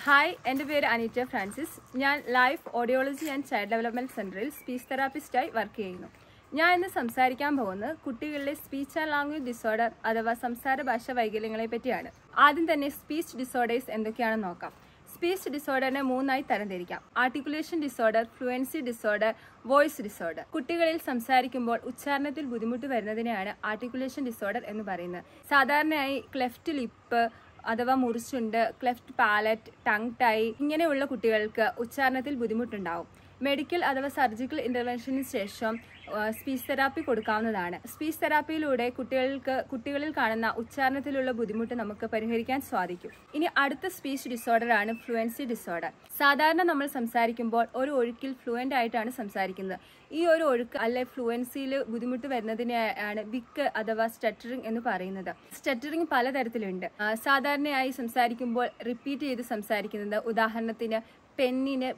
hi എൻ്റെ പേര് Aneeta Francis ഞാൻ life audiology and child development സെൻറ്ററിൽ സ്പീച്ച് തെറാപ്പിസ്റ്റായി വർക്ക് ചെയ്യുന്നു ഞാൻ ഇന്ന് സംസാരിക്കാൻ പോകുന്നത് കുട്ടികളിലെ സ്പീച്ച് ആൻഡ് ലാംഗ്വേജ് ഡിസോർഡർ അഥവാ സംസാര ഭാഷ വൈകല്യങ്ങളെ പറ്റിയാണ് ആദ്യം തന്നെ സ്പീച്ച് ഡിസോർഡേഴ്സ് എന്തൊക്കെയാണെന്ന് നോക്കാം സ്പീച്ച് ഡിസോർഡറിനെ മൂന്നായി തരംതിരിക്കാം articulation disorder fluency disorder voice disorder കുട്ടികളിൽ സംസാരിക്കുമ്പോൾ ഉച്ചാരണത്തിൽ ബുദ്ധിമുട്ട് വരുന്നതിനെയാണ് ആർട്ടിക്കുലേഷൻ ഡിസോർഡർ എന്ന് പറയുന്നത് സാധാരണയായി ക്ലെഫ്റ്റ് ലിപ്പ് അഥവാ മുറിച്ചുണ്ട് ക്ലെഫ്റ്റ് പാലറ്റ് ടങ് ടൈ ഇങ്ങനെയുള്ള കുട്ടികൾക്ക് ഉച്ചാരണത്തിൽ ബുദ്ധിമുട്ടുണ്ടാവും മെഡിക്കൽ അഥവാ സർജിക്കൽ ഇന്റർവെൻഷന് ശേഷം സ്പീച്ച് തെറാപ്പി കൊടുക്കാവുന്നതാണ് സ്പീച്ച് തെറാപ്പിയിലൂടെ കുട്ടികൾക്ക് കുട്ടികളിൽ കാണുന്ന ഉച്ചാരണത്തിലുള്ള ബുദ്ധിമുട്ട് നമുക്ക് പരിഹരിക്കാൻ സാധിക്കും ഇനി അടുത്ത സ്പീച്ച് ഡിസോർഡർ ആണ് ഫ്ലുവൻസി ഡിസോർഡർ സാധാരണ നമ്മൾ സംസാരിക്കുമ്പോൾ ഒരു ഒഴുക്കിൽ ഫ്ലുവൻ്റ് ആയിട്ടാണ് സംസാരിക്കുന്നത് ഈ ഒരു ഒഴുക്ക് അല്ലെ ഫ്ലുവൻസിയിൽ ബുദ്ധിമുട്ട് വരുന്നതിനെയാണ് വിക്ക് അഥവാ സ്റ്റട്ടറിംഗ് എന്ന് പറയുന്നത് സ്റ്റട്ടറിംഗ് പലതരത്തിലുണ്ട് ആ, സാധാരണയായി സംസാരിക്കുമ്പോൾ റിപ്പീറ്റ് ചെയ്ത് സംസാരിക്കുന്നത് ഉദാഹരണത്തിന് പെന്നിന്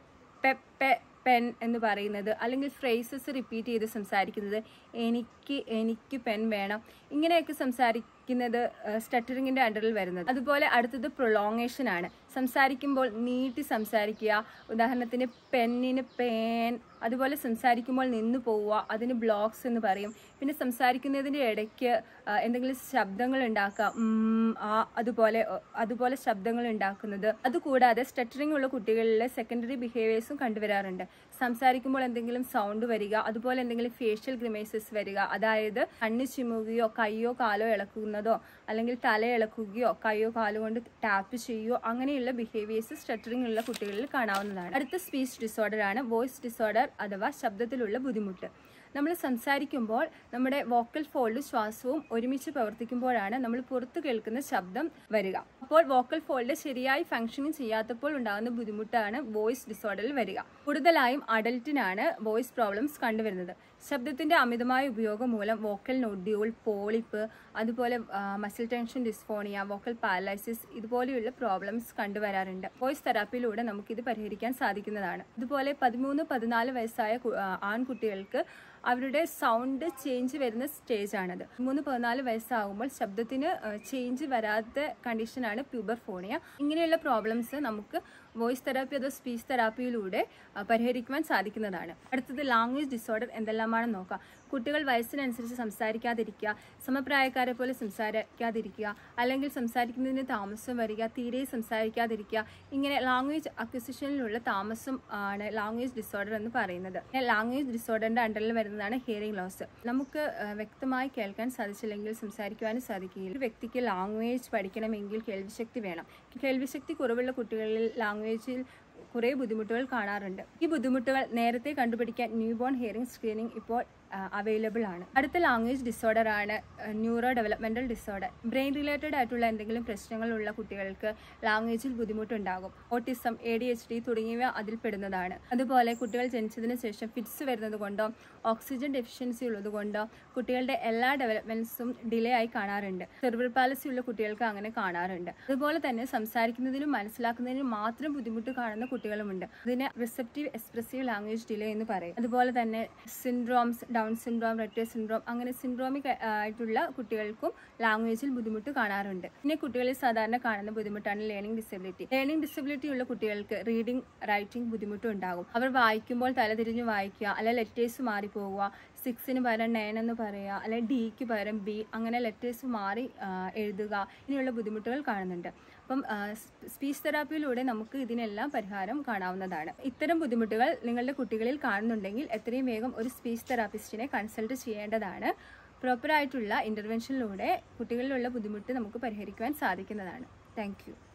പെപ്പെ പെൻ എന്ന് പറയുന്നത് അല്ലെങ്കിൽ ഫ്രേസസ് റിപ്പീറ്റ് ചെയ്ത് സംസാരിക്കുന്നത് എനിക്ക് എനിക്ക് പെൻ വേണം ഇങ്ങനെയൊക്കെ സംസാരിക്കുന്നത് സ്റ്റട്ടറിങ്ങിൻ്റെ അണ്ടറിൽ വരുന്നത് അതുപോലെ അടുത്തത് പ്രൊലോങ്ങേഷൻ ആണ് സംസാരിക്കുമ്പോൾ നീട്ടി സംസാരിക്കുക ഉദാഹരണത്തിന് പെന്നിന് പേൻ അതുപോലെ സംസാരിക്കുമ്പോൾ നിന്നു പോവുക അതിന് ബ്ലോക്സ് എന്ന് പറയും പിന്നെ സംസാരിക്കുന്നതിൻ്റെ ഇടയ്ക്ക് ആ, എന്തെങ്കിലും ശബ്ദങ്ങൾ ഉണ്ടാക്കുക ഉം, ആ അതുപോലെ ഒ, അതുപോലെ ശബ്ദങ്ങൾ ഉണ്ടാക്കുന്നത് അതുകൂടാതെ സ്റ്റട്ടറിംഗ് ഉള്ള കുട്ടികളിലെ സെക്കൻഡറി ബിഹേവിയേഴ്സും കണ്ടുവരാറുണ്ട് സംസാരിക്കുമ്പോൾ എന്തെങ്കിലും സൗണ്ട് വരിക അതുപോലെ എന്തെങ്കിലും ഫേഷ്യൽ ഗ്രിമേസസ് വരിക അതായത് കണ്ണ് ചിമ്മുകയോ കൈയോ കാലോ ഇളക്കുന്നതോ അല്ലെങ്കിൽ തല ഇളക്കുകയോ കൈയോ കാലോ കൊണ്ട് ടാപ്പ് ചെയ്യുകയോ അങ്ങനെയുള്ള ബിഹേവിയേഴ്സ് സ്റ്റട്ടറിംഗ് ഉള്ള കുട്ടികളിൽ കാണാവുന്നതാണ് അടുത്ത സ്പീച്ച് ഡിസോർഡർ ആണ് വോയിസ് ഡിസോർഡർ അഥവാ ശബ്ദത്തിലുള്ള ബുദ്ധിമുട്ട് നമ്മൾ സംസാരിക്കുമ്പോൾ നമ്മുടെ വോക്കൽ ഫോൾഡ് ശ്വാസവും ഒരുമിച്ച് പ്രവർത്തിക്കുമ്പോഴാണ് നമ്മൾ പുറത്ത് കേൾക്കുന്ന ശബ്ദം വരിക അപ്പോൾ വോക്കൽ ഫോൾഡ് ശരിയായി ഫംഗ്ഷനിങ് ചെയ്യാത്തപ്പോൾ ഉണ്ടാകുന്ന ബുദ്ധിമുട്ടാണ് വോയിസ് ഡിസോർഡറിൽ വരിക കൂടുതലായും അഡൽറ്റിനാണ് വോയിസ് പ്രോബ്ലംസ് കണ്ടുവരുന്നത് ശബ്ദത്തിന്റെ അമിതമായ ഉപയോഗം മൂലം വോക്കൽ നൊഡ്യൂൾ പോളിപ്പ് അതുപോലെ muscle tension dysphonia vocal paralysis ഇതുപോലെയുള്ള പ്രോബ്ലംസ് കണ്ടുവരാറുണ്ട് വോയിസ് തെറാപ്പിയിലൂടെ നമുക്കിത് പരിഹരിക്കാൻ സാധിക്കുന്നതാണ് അതുപോലെ പതിമൂന്ന് പതിനാല് വയസ്സായ കു- ആ, ആൺകുട്ടികൾക്ക് അവരുടെ സൗണ്ട് ചേഞ്ച് വരുന്ന സ്റ്റേജ് ആണത് മൂന്ന് പതിനാല് വയസ്സാകുമ്പോൾ ശബ്ദത്തിന് ചേഞ്ച് വരാത്ത കണ്ടീഷനാണ് പ്യൂബർ ഫോണിയ ഇങ്ങനെയുള്ള പ്രോബ്ലംസ് നമുക്ക് വോയിസ് തെറാപ്പി അതോ സ്പീച്ച് തെറാപ്പിയിലൂടെ ആ, പരിഹരിക്കുവാൻ സാധിക്കുന്നതാണ് അടുത്തത് ലാംഗ്വേജ് ഡിസോർഡർ എന്തെല്ലാമാണെന്ന് നോക്കാം കുട്ടികൾ വയസ്സിനനുസരിച്ച് സംസാരിക്കാതിരിക്കുക സമപ്രായക്കാരെ പോലെ സംസാരിക്കാതിരിക്കുക അല്ലെങ്കിൽ സംസാരിക്കുന്നതിന് താമസം വരിക തീരെ സംസാരിക്കാതിരിക്കുക ഇങ്ങനെ ലാംഗ്വേജ് അക്വിസിഷനിലുള്ള താമസം ആണ് ലാംഗ്വേജ് ഡിസോർഡർ എന്ന് പറയുന്നത് ലാംഗ്വേജ് ഡിസോർഡറിന്റെ അണ്ടറിൽ വരുന്നതാണ് ഹിയറിംഗ് ലോസ് നമുക്ക് ആ, വ്യക്തമായി കേൾക്കാൻ സാധിച്ചില്ലെങ്കിൽ സംസാരിക്കുവാനും സാധിക്കുകയില്ല ഒരു വ്യക്തിക്ക് ലാംഗ്വേജ് പഠിക്കണമെങ്കിൽ കേൾവിശക്തി വേണം കേൾവിശക്തി കുറവുള്ള കുട്ടികളിൽ ലാംഗ്വേജിൽ കുറേ ബുദ്ധിമുട്ടുകൾ കാണാറുണ്ട് ഈ ബുദ്ധിമുട്ടുകൾ നേരത്തെ കണ്ടുപിടിക്കാൻ ന്യൂ ബോൺ ഹിയറിംഗ് സ്ക്രീനിംഗ് ഇപ്പോൾ അവൈലബിൾ ആണ് അടുത്ത ലാംഗ്വേജ് ഡിസോർഡർ ആണ് neurodevelopmental disorder brain related ആയിട്ടുള്ള എന്തെങ്കിലും പ്രശ്നങ്ങളുള്ള കുട്ടികൾക്ക് ലാംഗ്വേജിൽ ബുദ്ധിമുട്ടുണ്ടാകും autism A D H D തുടങ്ങിയവ അതിൽ പെടുന്നതാണ് അതുപോലെ കുട്ടികൾ ജനിച്ചതിന് ശേഷം ഫിറ്റ്സ് വരുന്നത് കൊണ്ടോ ഓക്സിജൻ ഡെഫിഷ്യൻസി ഉള്ളത് കൊണ്ടോ കുട്ടികളുടെ എല്ലാ ഡെവലപ്മെന്റ്സും ഡിലേ ആയി കാണാറുണ്ട് സെർബർ പാലസി ഉള്ള കുട്ടികൾക്ക് അങ്ങനെ കാണാറുണ്ട് അതുപോലെ തന്നെ സംസാരിക്കുന്നതിനും മനസ്സിലാക്കുന്നതിനും മാത്രം ബുദ്ധിമുട്ട് കാണുന്ന കുട്ടികളുമുണ്ട് ഇതിനെ റിസപ്റ്റീവ് എക്സ്പ്രസീവ് ലാംഗ്വേജ് ഡിലേ എന്ന് പറയും അതുപോലെ തന്നെ syndromes Down syndrome Rett syndrome അങ്ങനെ സിൻഡ്രോമിക് ആയിട്ടുള്ള കുട്ടികൾക്കും ലാംഗ്വേജിൽ ബുദ്ധിമുട്ട് കാണാറുണ്ട് പിന്നെ കുട്ടികളിൽ സാധാരണ കാണുന്ന ബുദ്ധിമുട്ടാണ് ലേണിംഗ് ഡിസബിലിറ്റി ലേണിംഗ് ഡിസബിലിറ്റി ഉള്ള കുട്ടികൾക്ക് റീഡിംഗ് റൈറ്റിംഗ് ബുദ്ധിമുട്ടും ഉണ്ടാകും അവർ വായിക്കുമ്പോൾ തലതിരിഞ്ഞ് വായിക്കുക അല്ലെ ലെറ്റേഴ്സ് മാറിപ്പോവുക സിക്സിന് പകരം നയൻ എന്ന് പറയുക അല്ലെ ഡിക്ക് പകരം ബി അങ്ങനെ ലെറ്റേഴ്സ് മാറി ആ, എഴുതുക ഇങ്ങനെയുള്ള ബുദ്ധിമുട്ടുകൾ കാണുന്നുണ്ട് അപ്പം സ്പീച്ച് തെറാപ്പിയിലൂടെ നമുക്ക് ഇതിനെല്ലാം പരിഹാരം കാണാവുന്നതാണ് ഇത്തരം ബുദ്ധിമുട്ടുകൾ നിങ്ങളുടെ കുട്ടികളിൽ കാണുന്നുണ്ടെങ്കിൽ എത്രയും വേഗം ഒരു സ്പീച്ച് തെറാപ്പിസ്റ്റിനെ കൺസൾട്ട് ചെയ്യേണ്ടതാണ് പ്രോപ്പറായിട്ടുള്ള ഇൻ്റർവെൻഷനിലൂടെ കുട്ടികളിലുള്ള ബുദ്ധിമുട്ട് നമുക്ക് പരിഹരിക്കുവാൻ സാധിക്കുന്നതാണ് താങ്ക്